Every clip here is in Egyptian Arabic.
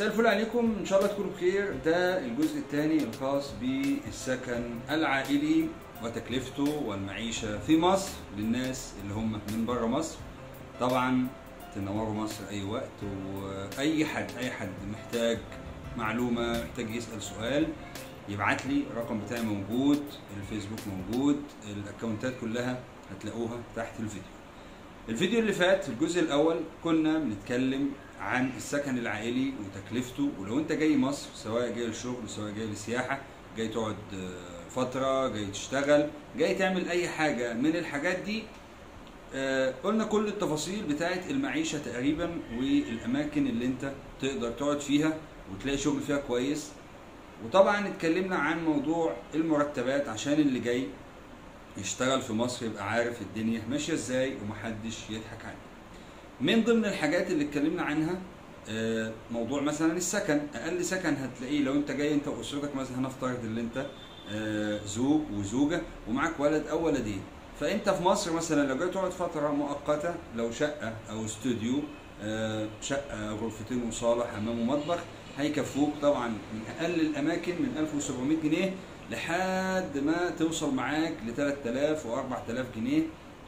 مساء الفل عليكم ان شاء الله تكونوا بخير ده الجزء الثاني الخاص بالسكن العائلي وتكلفته والمعيشه في مصر للناس اللي هم من بره مصر طبعا تنوروا مصر اي وقت واي حد اي حد محتاج معلومه محتاج يسال سؤال يبعت لي الرقم بتاعي موجود الفيسبوك موجود الاكونتات كلها هتلاقوها تحت الفيديو الفيديو اللي فات الجزء الاول كنا بنتكلم عن السكن العائلي وتكلفته ولو انت جاي مصر سواء جاي للشغل سواء جاي للسياحه جاي تقعد فتره جاي تشتغل جاي تعمل اي حاجه من الحاجات دي آه، قلنا كل التفاصيل بتاعت المعيشه تقريبا والاماكن اللي انت تقدر تقعد فيها وتلاقي شغل فيها كويس وطبعا اتكلمنا عن موضوع المرتبات عشان اللي جاي يشتغل في مصر يبقى عارف الدنيا ماشيه ازاي ومحدش يضحك عليه من ضمن الحاجات اللي اتكلمنا عنها آه، موضوع مثلا السكن اقل سكن هتلاقيه لو انت جاي انت واسرتك مثلا هنفترض ان انت آه، زوج وزوجه ومعاك ولد او ولدين فانت في مصر مثلا لو جاي تقعد فتره مؤقته لو شقه او استوديو آه، شقه غرفتين وصاله حمام ومطبخ هيكفوك طبعا من اقل الاماكن من 1700 جنيه لحد ما توصل معاك ل 3000 و 4000 جنيه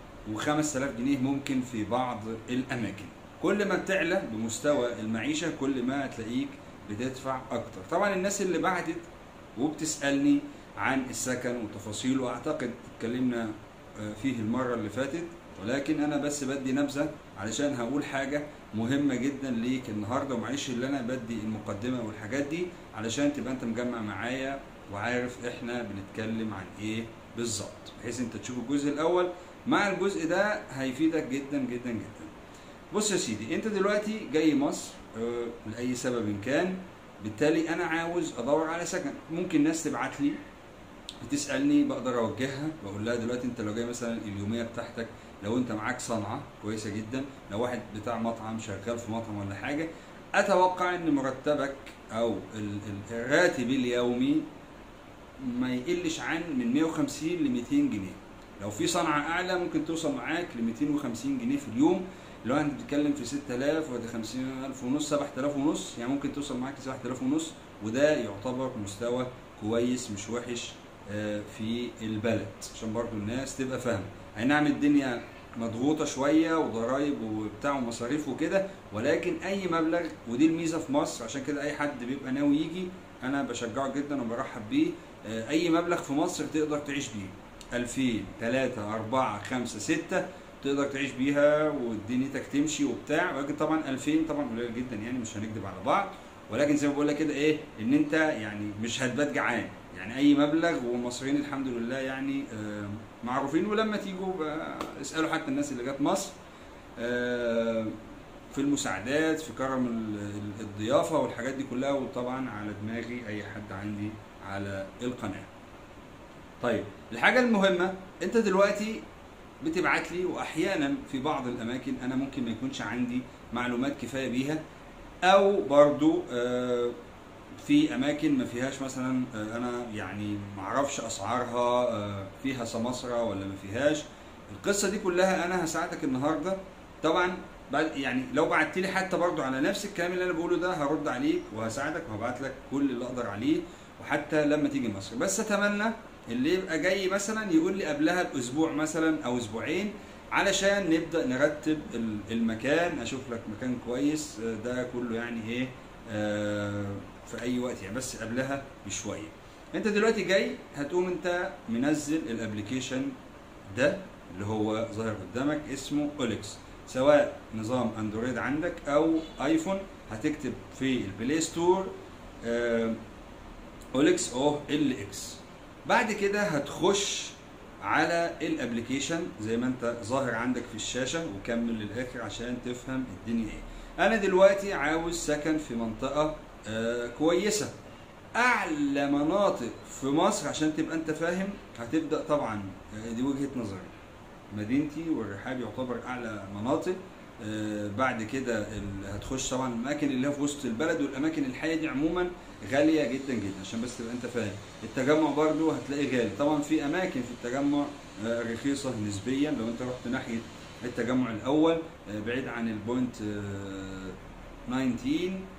و5000 جنيه ممكن في بعض الاماكن كل ما بتعلى بمستوى المعيشه كل ما هتلاقيك بتدفع اكتر طبعا الناس اللي بعتت وبتسالني عن السكن وتفاصيله اعتقد اتكلمنا فيه المره اللي فاتت ولكن انا بس بدي نبذه علشان هقول حاجه مهمه جدا ليك النهارده ومعلش اللي انا بدي المقدمه والحاجات دي علشان تبقى انت مجمع معايا وعارف احنا بنتكلم عن ايه بالظبط بحيث انت تشوف الجزء الاول مع الجزء ده هيفيدك جدا جدا جدا بص يا سيدي انت دلوقتي جاي مصر آه، لاي سبب كان بالتالي انا عاوز ادور على سكن ممكن ناس تبعت لي بتسالني بقدر اوجهها بقول لها دلوقتي انت لو جاي مثلا اليوميه بتاعتك لو انت معاك صنعه كويسه جدا لو واحد بتاع مطعم شغال في مطعم ولا حاجه اتوقع ان مرتبك او ال- ال- الراتب اليومي ما يقلش عن من 150 ل 200 جنيه لو في صنعه اعلى ممكن توصل معاك ل 250 جنيه في اليوم لو انت بتتكلم في 6000 ولا 50000 ونص 7000 ونص يعني ممكن توصل معاك ل 7000 ونص وده يعتبر مستوى كويس مش وحش آه، في البلد عشان برضو الناس تبقى فاهمه اي نعم الدنيا مضغوطه شويه وضرايب وبتاع ومصاريف وكده ولكن اي مبلغ ودي الميزه في مصر عشان كده اي حد بيبقى ناوي يجي انا بشجعه جدا وبرحب بيه آه، اي مبلغ في مصر تقدر تعيش بيه 2000 3 4 5 6 تقدر تعيش بيها ودنيتك تمشي وبتاع ولكن طبعا 2000 طبعا قليل جدا يعني مش هنكذب على بعض ولكن زي ما بقول لك كده ايه ان انت يعني مش هتبات جعان يعني اي مبلغ والمصريين الحمد لله يعني آه، معروفين ولما تيجوا بقى اسالوا حتى الناس اللي جت مصر آه، في المساعدات في كرم ال- ال- الضيافه والحاجات دي كلها وطبعا على دماغي اي حد عندي على القناه. طيب الحاجه المهمه انت دلوقتي بتبعت لي واحيانا في بعض الاماكن انا ممكن ما يكونش عندي معلومات كفايه بيها او برضو آه، في اماكن ما فيهاش مثلا آه، انا يعني ما اعرفش اسعارها آه، فيها سماسره ولا ما فيهاش القصه دي كلها انا هساعدك النهارده طبعا بعد يعني لو بعت لي حتى برضو على نفس الكلام اللي انا بقوله ده هرد عليك وهساعدك وهبعت لك كل اللي اقدر عليه وحتى لما تيجي مصر بس اتمنى اللي يبقى جاي مثلا يقول لي قبلها باسبوع مثلا او اسبوعين علشان نبدا نرتب ال- المكان اشوف لك مكان كويس آه، ده كله يعني ايه آه، في اي وقت يعني بس قبلها بشويه انت دلوقتي جاي هتقوم انت منزل الابلكيشن ده اللي هو ظاهر قدامك اسمه اوليكس سواء نظام اندرويد عندك او ايفون هتكتب في البلاي ستور آه، اوليكس او ال اكس بعد كده هتخش على الابلكيشن زي ما انت ظاهر عندك في الشاشه وكمل للاخر عشان تفهم الدنيا ايه انا دلوقتي عاوز سكن في منطقه آه كويسه اعلى مناطق في مصر عشان تبقى انت فاهم هتبدا طبعا آه، دي وجهه نظري مدينتي والرحاب يعتبر اعلى مناطق آه، بعد كده ال- هتخش طبعا الاماكن اللي هي في وسط البلد والاماكن الحيه دي عموما غاليه جدا جدا عشان بس تبقى انت فاهم التجمع برضو هتلاقي غالي طبعا في اماكن في التجمع آه، رخيصه نسبيا لو انت رحت ناحيه التجمع الاول آه، بعيد عن البوينت آه، 19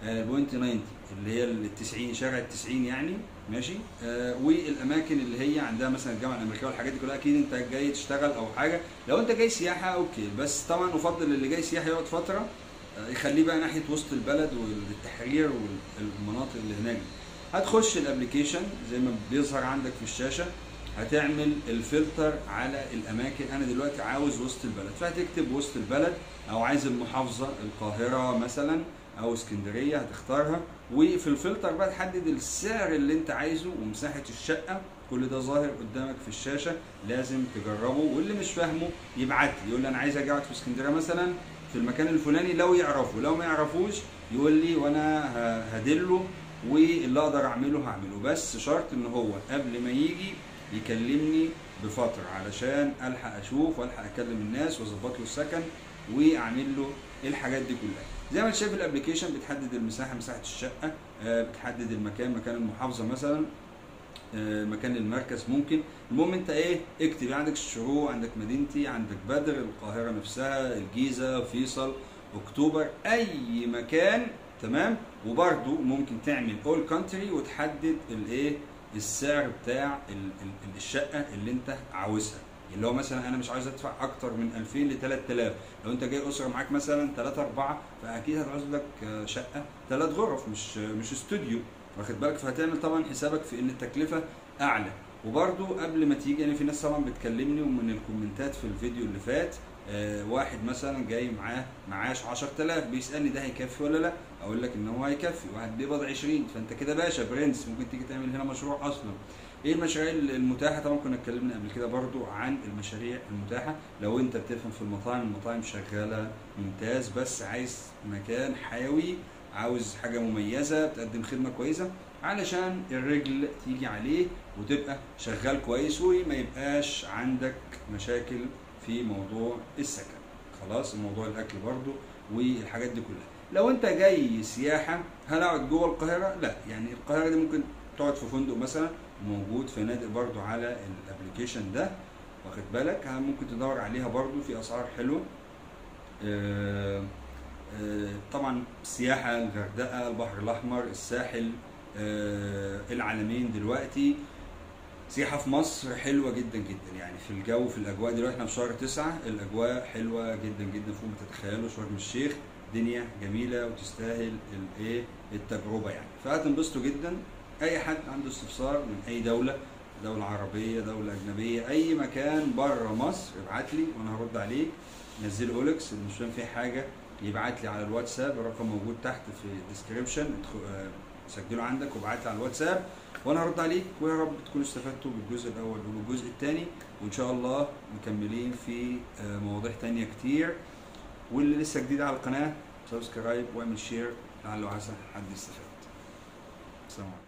آه، بوينت 90 اللي هي ال 90 شارع ال 90 يعني ماشي آه والاماكن اللي هي عندها مثلا الجامعه الامريكيه والحاجات دي كلها اكيد انت جاي تشتغل او حاجه لو انت جاي سياحه اوكي بس طبعا افضل اللي جاي سياحه يقعد فتره آه، يخليه بقى ناحيه وسط البلد والتحرير والمناطق اللي هناك دي. هتخش الابلكيشن زي ما بيظهر عندك في الشاشه هتعمل الفلتر على الاماكن انا دلوقتي عاوز وسط البلد فهتكتب وسط البلد او عايز المحافظه القاهره مثلا او اسكندريه هتختارها وفي الفلتر بقى تحدد السعر اللي انت عايزه ومساحه الشقه كل ده ظاهر قدامك في الشاشه لازم تجربه واللي مش فاهمه يبعت لي يقول لي انا عايز اجي اقعد في اسكندريه مثلا في المكان الفلاني لو يعرفه لو ما يعرفوش يقول لي وانا ه- هدله واللي اقدر اعمله هعمله بس شرط ان هو قبل ما يجي يكلمني بفتره علشان الحق اشوف والحق اكلم الناس واظبط له السكن واعمل له الحاجات دي كلها زي ما انت شايف الابلكيشن بتحدد المساحه مساحه الشقه آه، بتحدد المكان مكان المحافظه مثلا آه، مكان المركز ممكن المهم انت ايه اكتب عندك الشروق عندك مدينتي عندك بدر القاهره نفسها الجيزه فيصل اكتوبر اي مكان تمام وبرده ممكن تعمل اول كونتري وتحدد الايه السعر بتاع ال- ال- الشقه اللي انت عاوزها اللي هو مثلا انا مش عايز ادفع اكتر من 2000 ل 3000 لو انت جاي اسره معاك مثلا 3 4 فاكيد هتعوز لك آه، شقه ثلاث غرف مش مش استوديو واخد بالك فهتعمل طبعا حسابك في ان التكلفه اعلى وبرده قبل ما تيجي يعني في ناس طبعا بتكلمني ومن الكومنتات في الفيديو اللي فات آه واحد مثلا جاي معاه معاش 10000 بيسالني ده هيكفي ولا لا اقول لك ان هو هيكفي واحد بيقبض 20 فانت كده باشا برنس ممكن تيجي تعمل هنا مشروع اصلا ايه المشاريع المتاحه طبعا كنا اتكلمنا قبل كده برضو عن المشاريع المتاحه لو انت بتفهم في المطاعم المطاعم شغاله ممتاز بس عايز مكان حيوي عاوز حاجه مميزه بتقدم خدمه كويسه علشان الرجل تيجي عليه وتبقى شغال كويس وما يبقاش عندك مشاكل في موضوع السكن خلاص موضوع الاكل برضو والحاجات دي كلها لو انت جاي سياحه هل اقعد جوه القاهره لا يعني القاهره دي ممكن تقعد في فندق مثلا موجود فنادق برضو على الابلكيشن ده واخد بالك ها ممكن تدور عليها برضو في اسعار حلوه آه، آه، طبعا سياحه الغردقه البحر الاحمر الساحل آه، العالمين دلوقتي سياحه في مصر حلوه جدا جدا يعني في الجو في الاجواء دلوقتي احنا في شهر تسعة الاجواء حلوه جدا جدا فوق ما تتخيلوا شرم الشيخ دنيا جميله وتستاهل الايه التجربه يعني فهتنبسطوا جدا اي حد عنده استفسار من اي دوله دولة عربية دولة أجنبية أي مكان بره مصر ابعت لي وأنا هرد عليك نزل أولكس اللي مش فاهم فيه حاجة يبعت لي على الواتساب الرقم موجود تحت في الديسكريبشن سجله عندك وابعت لي على الواتساب وانا هرد عليك ويا رب تكونوا استفدتوا بالجزء الاول وبالجزء الثاني وان شاء الله مكملين في آه، مواضيع تانية كتير واللي لسه جديد على القناه سبسكرايب واعمل شير لعله عسى حد يستفاد السلام عليكم